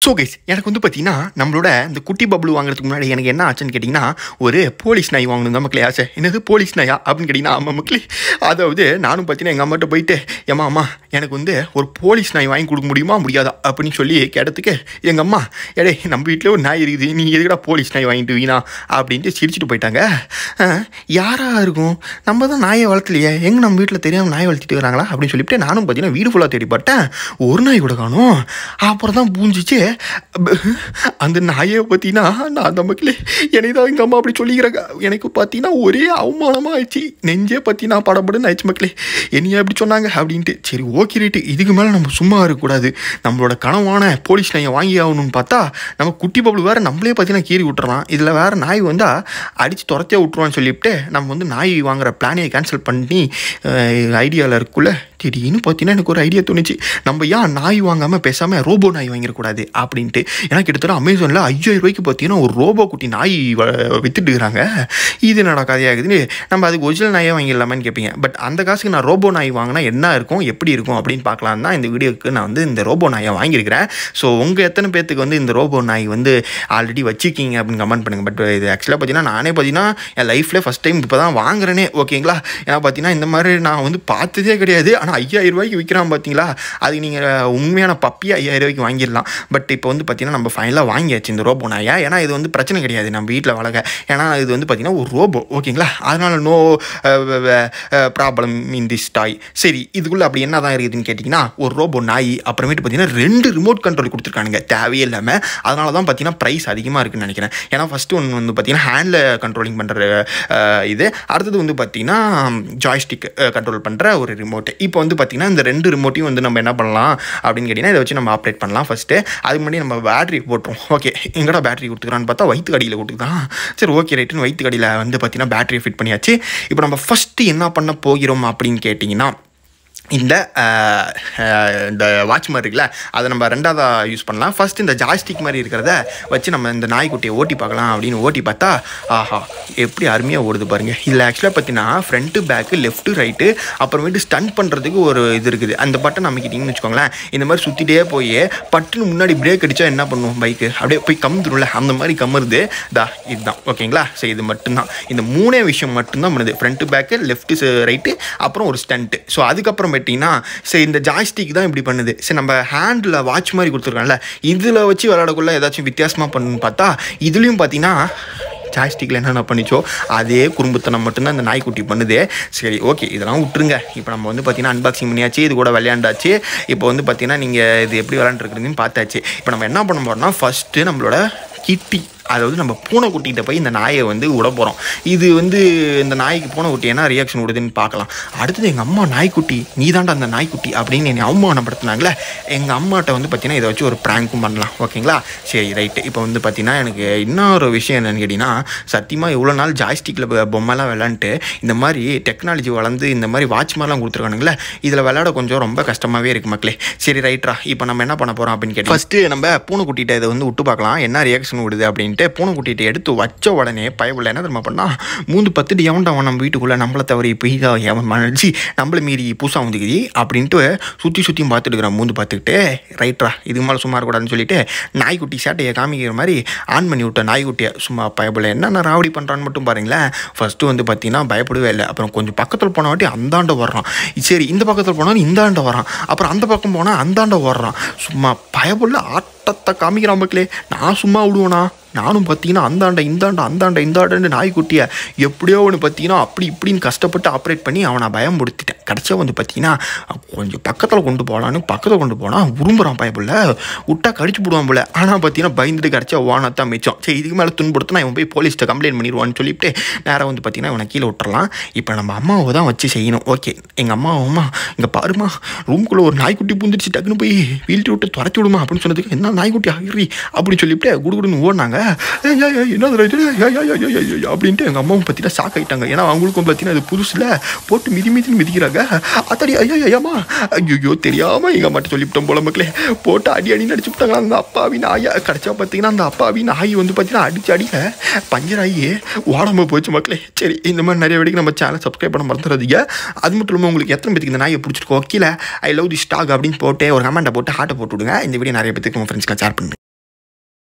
So guys எனக்கு வந்து பார்த்தீங்கன்னா நம்மளோட இந்த குட்டி பப்ளு வாங்குறதுக்கு முன்னாடி எனக்கு என்ன ஆச்சுன்னு கேட்டிங்கன்னா ஒரு போலீஸ் நாய் வாங்கணும் தான் மக்களே ஆசை என்னது போலீஸ் நாயா அப்படின்னு கேட்டிங்கன்னா ஆமாம் மக்களே அதாவது நானும் பார்த்தீங்கன்னா எங்கள் அம்மாட்ட போயிட்டு ஏம்மா அம்மா எனக்கு வந்து ஒரு போலீஸ் நாய் வாங்கி கொடுக்க முடியுமா முடியாதா அப்படின்னு சொல்லி கேட்டதுக்கு எங்கள் அம்மா எடே நம்ம வீட்டில் ஒரு நாய் இருக்குது நீ எதுக்கடா போலீஸ் நாய் வாங்கிட்டு வீணா அப்படின்ட்டு சிரிச்சிட்டு போயிட்டாங்க அஹ், யாரா இருக்கும் நம்ம தான் நாயை வளர்த்தலையே எங்கே நம்ம வீட்டில் தெரியாமல் நாய் வளர்த்திட்டு வராங்களா அப்படின்னு சொல்லிட்டு நானும் பார்த்தீங்கன்னா வீடு ஃபுல்லாக தேடி பார்த்தேன் ஒரு நாய் கூட காணும் அப்புறம் தான் பூஞ்சிச்சு அந்த நாயை பார்த்தீங்கன்னா நான் அந்த மக்களே என்னை தான் எங்கள் அம்மா அப்படி சொல்லிக்கிறாங்க எனக்கு பார்த்தீங்கன்னா ஒரே அவமானமாக ஆயிடுச்சு நெஞ்சே பார்த்தீங்கன்னா படபடுன்னு ஆயிடுச்சு மக்களே என்னையா இப்படி சொன்னாங்க அப்படின்ட்டு சரி ஓகே ரைட்டு இதுக்கு மேலே நம்ம சும்மா இருக்கக்கூடாது நம்மளோட கனவான போலீஸ் நாயை வாங்கி ஆகணும்னு பார்த்தா நம்ம குட்டி பபுள் வேறு நம்மளே பார்த்தீங்கன்னா கீறி விட்டுறலாம் இதில் வேறு நாய் வந்தால் அடித்து துரத்தே விட்ருவான்னு சொல்லிவிட்டு நம்ம வந்து நாய் வாங்குற பிளானையை கேன்சல் பண்ணி ஐடியாவில் இருக்குள்ள திடீர்னு பார்த்தீங்கன்னா எனக்கு ஒரு ஐடியா தோணுச்சு நம்ம ஏன் நாய் வாங்காமல் பேசாமல் ரோபோ நாய் வாங்கிடக்கூடாது அப்படின்ட்டு ஏன்னா கிட்டத்தட்ட அமேசானில் ஐயாயிரம் ரூபாய்க்கு பார்த்தீங்கன்னா ஒரு ரோபோ குட்டி நாய் வ- வித்துட்டு இருக்கிறாங்க இது என்னடா கதையாகுதுன்னு நம்ம அதுக்கு ஒரிஜினல் நாயே வாங்கிடலாமான்னு கேட்பீங்க பட் அந்த காசுக்கு நான் ரோபோ நாய் வாங்கினா என்ன இருக்கும் எப்படி இருக்கும் அப்படின்னு பார்க்கலாம் தான் இந்த வீடியோக்கு நான் வந்து இந்த ரோபோ நாயை வாங்கியிருக்கிறேன் ஸோ உங்கள் எத்தனை பேர்த்துக்கு வந்து இந்த ரோபோ நாய் வந்து ஆல்ரெடி வச்சிருக்கீங்க அப்படின்னு கமெண்ட் பண்ணுங்கள் பட் இது ஆக்சுவலாக பார்த்தீங்கன்னா நானே பார்த்தீங்கன்னா என் லைஃப்பில் ஃபஸ்ட் டைம் இப்போ தான் வாங்குறேனே ஓகேங்களா ஏன்னா பார்த்தீங்கன்னா இந்த மாதிரி நான் வந்து பார்த்ததே கிடையாது ஆனால் ஐயாயிரம் ரூபாய்க்கு விற்கிறான் பார்த்தீங்களா அதுக்கு நீங்கள் உண்மையான பப்பி ஐயாயிரம் ரூபாய்க்கு வாங்கிடலாம் பட் இப்போ வந்து பார்த்தீங்கன்னா நம்ம ஃபைனலாக வாங்கியாச்சு இந்த ரோபோ நாயை ஏன்னா இது வந்து பிரச்சனை கிடையாது நம்ம வீட்டில் வளர்க்க ஏன்னா இது வந்து பார்த்தீங்கன்னா ஒரு ரோபோ ஓகேங்களா அதனால் no problem in this toy சரி இதுக்குள்ளே அப்படி என்ன தான் இருக்குதுன்னு கேட்டிங்கன்னா ஒரு ரோபோ நாய் அப்புறமேட்டு பார்த்தீங்கன்னா ரெண்டு ரிமோட் கண்ட்ரோல் கொடுத்துருக்கானுங்க தேவையே இல்லாமல் அதனால தான் பார்த்தீங்கன்னா ப்ரைஸ் அதிகமாக இருக்குன்னு நினைக்கிறேன் ஏன்னா ஃபஸ்ட்டு ஒன்று வந்து பார்த்தீங்கன்னா ஹேண்டில் கண்ட்ரோலிங் பண்ணுற இது அடுத்தது வந்து பார்த்தீங்கன்னா ஜாய்ஸ்டிக் கண்ட்ரோல் பண்ணுற ஒரு ரிமோட் இப்போ வந்து பார்த்தீங்கன்னா இந்த ரெண்டு ரிமோட்டையும் வந்து நம்ம என்ன பண்ணலாம் அப்படின்னு கேட்டிங்கன்னா இதை வச்சு நம்ம ஆப்ரேட் பண்ணலாம் ஃபஸ்ட்டு அதுக்கு முன்னாடி நம்ம பேட்டரி போட்டுரும் ஓகே எங்கடா பேட்டரி கொடுத்துக்கிறான்னு பார்த்தா வயிற்று கடியில் கொடுத்துக்கிறான் சரி ஓகே ரைட்டுன்னு வயிற்று கடியில் வந்து பார்த்தீங்கன்னா பேட்டரி ஃபிட் பண்ணியாச்சு இப்போ நம்ம ஃபஸ்ட்டு என்ன பண்ண போகிறோம் அப்படின்னு கேட்டிங்கன்னா இந்த அஹ், அஹ், இந்த வாட்ச் மாதிரி இருக்குல்ல அதை நம்ம ரெண்டாவதாக யூஸ் பண்ணலாம் ஃபர்ஸ்ட் இந்த ஜாய்ஸ்டிக் மாதிரி இருக்கிறத வச்சு நம்ம இந்த நாய்க்குட்டியை ஓட்டி பார்க்கலாம் அப்படின்னு ஓட்டி பார்த்தா ஆஹா எப்படி அருமையாக ஓடுது பாருங்க இதில் ஆக்சுவலாக பார்த்தீங்கன்னா ஃப்ரண்ட்டு பேக்கு லெஃப்ட்டு ரைட்டு அப்புறமேட்டு ஸ்டன் பண்ணுறதுக்கு ஒரு இது இருக்குது அந்த பட்டன் அமைக்கிட்டிங்கன்னு வச்சுக்கோங்களேன் இந்த மாதிரி சுற்றிட்டே போய் பட்டுன்னு முன்னாடி பிரேக் அடித்தா என்ன பண்ணுவோம் பைக்கு அப்படியே போய் கம்துரும்ல அந்த மாதிரி கம்முறது தா இதுதான் ஓகேங்களா சரி இது மட்டும்தான் இந்த மூணே விஷயம் மட்டும்தான் பண்ணுது ஃப்ரண்ட்டு பேக்கு லெஃப்ட்டு ரைட்டு அப்புறம் ஒரு ஸ்டண்ட்டு ஸோ அதுக்கப்புறம் பார்த்தீங்கன்னா சரி இந்த ஜாய்ஸ்டிக் தான் இப்படி பண்ணுது சரி நம்ம ஹேண்டில் வாட்ச் மாதிரி கொடுத்துருக்கோம்ல இதில் வச்சு விளையாடக்குள்ள ஏதாச்சும் வித்தியாசமாக பண்ணுன்னு பார்த்தா இதுலேயும் பார்த்தீங்கன்னா ஜாய்ஸ்டிக்கில் என்னென்ன பண்ணிச்சோ அதே குறும்புத்தனம் மட்டும்தான் இந்த நாய்க்குட்டி பண்ணுது சரி ஓகே இதெல்லாம் விட்டுருங்க இப்போ நம்ம வந்து பார்த்தீங்கன்னா அன்பாக்சிங் பண்ணியாச்சு இது கூட விளையாண்டாச்சு இப்போ வந்து பார்த்தீங்கன்னா நீங்கள் இது எப்படி விளையாண்டுருக்குறதுன்னு பார்த்தாச்சு இப்போ நம்ம என்ன பண்ண போகிறோம்னா ஃபஸ்ட்டு நம்மளோட கிட்டி அதாவது நம்ம பூனைக்குட்டிகிட்ட போய் இந்த நாயை வந்து விட போகிறோம் இது வந்து இந்த நாய்க்கு பூனைக்குட்டி என்ன ரியாக்ஷன் விடுதுன்னு பார்க்கலாம் அடுத்தது எங்கள் அம்மா நாய்க்குட்டி நீ தாண்டா அந்த நாய்க்குட்டி அப்படின்னு என்னை அவமானப்படுத்தினாங்களே எங்கள் அம்மாட்ட வந்து பார்த்தீங்கன்னா இதை வச்சு ஒரு ப்ராங்க்கும் பண்ணலாம் ஓகேங்களா சரி ரைட்டு இப்போ வந்து பார்த்தீங்கன்னா எனக்கு இன்னொரு விஷயம் என்னென்னு கேட்டிங்கன்னா சத்தியமாக இவ்வளோ நாள் ஜாய்ஸ்டிக்கில் பொம்மைலாம் விளாண்டுட்டு இந்த மாதிரி டெக்னாலஜி வளர்ந்து இந்த மாதிரி வாட்ச் மாதிரிலாம் கொடுத்துருக்கானுங்களே இதில் விளையாட கொஞ்சம் ரொம்ப கஷ்டமாகவே இருக்குது மக்களே சரி ரைட்ரா இப்போ நம்ம என்ன பண்ண போகிறோம் அப்படின்னு கேட்டு ஃபஸ்ட்டு நம்ம பூனைக்குட்டிகிட்ட இதை வந்து விட்டு பார்க்கலாம் என்ன ரியாக்ஷன் விடுது அப்படின்ட்டு பூனைக்குட்டிகிட்ட எடுத்து வச்ச உடனே பயவுள்ள என்ன தெரியுமா பண்ணா மூந்து பத்துட்டு எவன்டா அவன் நம்ம வீட்டுக்குள்ளே நம்மளை தவறி இப்போ எவன் மனச்சு நம்மளை மீறி புதுசாக வந்துக்குது அப்படின்ட்டு சுற்றி சுற்றியும் பார்த்துட்டு இருக்கிறான் மூந்து பார்த்துக்கிட்டு ரைட்ரா இதுக்கு மேலே சும்மா இருக்கக்கூடாதுன்னு சொல்லிட்டு நாய்க்குட்டி சேட்டையை காமிக்கிற மாதிரி ஆன் பண்ணி விட்ட நாய்க்குட்டியை சும்மா பயப்படல என்னென்ன ராவடி பண்ணுறான்னு மட்டும் பாருங்களேன் ஃபஸ்ட்டு வந்து பார்த்தீங்கன்னா பயப்படவே இல்லை அப்புறம் கொஞ்சம் பக்கத்தில் போன வாட்டி அந்தாண்ட வர்றான் சரி இந்த பக்கத்தில் போனால் இந்தாண்ட வரான் அப்புறம் அந்த பக்கம் போனால் அந்தாண்ட வர்றான் சும்மா பயப்படல ஆட்டத்தை காமிக்கிறான் மக்களே நான் சும்மா விடுவேனா நானும் பார்த்தீங்கன்னா அந்தாண்ட இந்தாண்ட அந்தாண்ட இந்தாண்டன்னு நாய்க்குட்டியை எப்படியோ ஒன்று பார்த்தீங்கன்னா அப்படி இப்படின்னு கஷ்டப்பட்டு ஆப்ரேட் பண்ணி அவனை பயம்படுத்திட்டேன் கடைசியாக வந்து பார்த்தீங்கன்னா கொஞ்சம் பக்கத்தில் கொண்டு போகலான்னு பக்கத்தில் கொண்டு போனால் உரும்புறான் பயப்புல விட்டா கடிச்சு போடுவான் போல ஆனால் பார்த்தீங்கன்னா பயந்துட்டு கடைசியா ஓனத்தான் மிச்சம் சரி இதுக்கு மேலே துன்புறுத்தினா இவன் போய் போலீஸ்கிட்ட கம்ப்ளைண்ட் பண்ணிடுவான்னு சொல்லிட்டு நேராக வந்து பார்த்தீங்கன்னா இவனை கீழே விட்டுறலாம் இப்போ நம்ம அம்மாவை தான் வச்சு செய்யணும் ஓகே எங்கள் அம்மா அம்மா இங்கே பாருமா ரூம்குள்ளே ஒரு நாய்க்குட்டி பூந்துருச்சு டக்குன்னு போய் வீழ்த்தி விட்டு துரத்தி விடுமா அப்படின்னு சொன்னதுக்கு என்ன நாய்க்குட்டி ஆகிரி அப்படின்னு சொல்லிவிட்டு குடுகுடுன்னு ஓடினாங்க ஏய், ஏய், ஏய், என்னது இது? ஏய், ஏய், ஏய், ஏய், ஏய், ஏய், அப்படின்ட்டு எங்கள் அம்மாவும் பார்த்தீங்கன்னா ஷாக் ஆகிட்டாங்க ஏன்னா அவங்களுக்கும் பார்த்தீங்கன்னா அது புதுசில் போட்டு மிதி மிதின்னு மிதிக்கிறாங்க அத்தடி ஐயா ஐயாமா ஐயோ தெரியாமல் எங்கள் அம்மாட்ட சொல்லிவிட்டோம் போல மக்களே போட்டு அடி அடி நடிச்சு விட்டாங்க அந்த அப்பாவி நாயை கடைசியா பார்த்தீங்கன்னா அந்த அப்பாவி நாய் வந்து பார்த்தீங்கன்னா அடிச்சு அடியில் பஞ்சர் ஆகி ஓடாமல் போச்சு மக்களே சரி இந்த மாதிரி நிறைய வீடியோக்கு நம்ம சேனல் சப்ஸ்கிரைப் பண்ண மறந்துடாதீங்க அது மட்டும் இல்லாமல் உங்களுக்கு எத்தனை பேருக்கு இந்த நாயை பிடிச்சிருக்கோ கீழே ஐ லவ் தி ஸ்டாக் அப்படின்னு போட்டு ஒரு கமெண்ட்டை போட்டு ஹார்ட்டை போட்டு விடுங்க இந்த வீடியோ நிறைய பேருக்கு உங்கள் ஃப்ரெண்ட்ஸ்க்கு ஷேர் பண்ணுங்க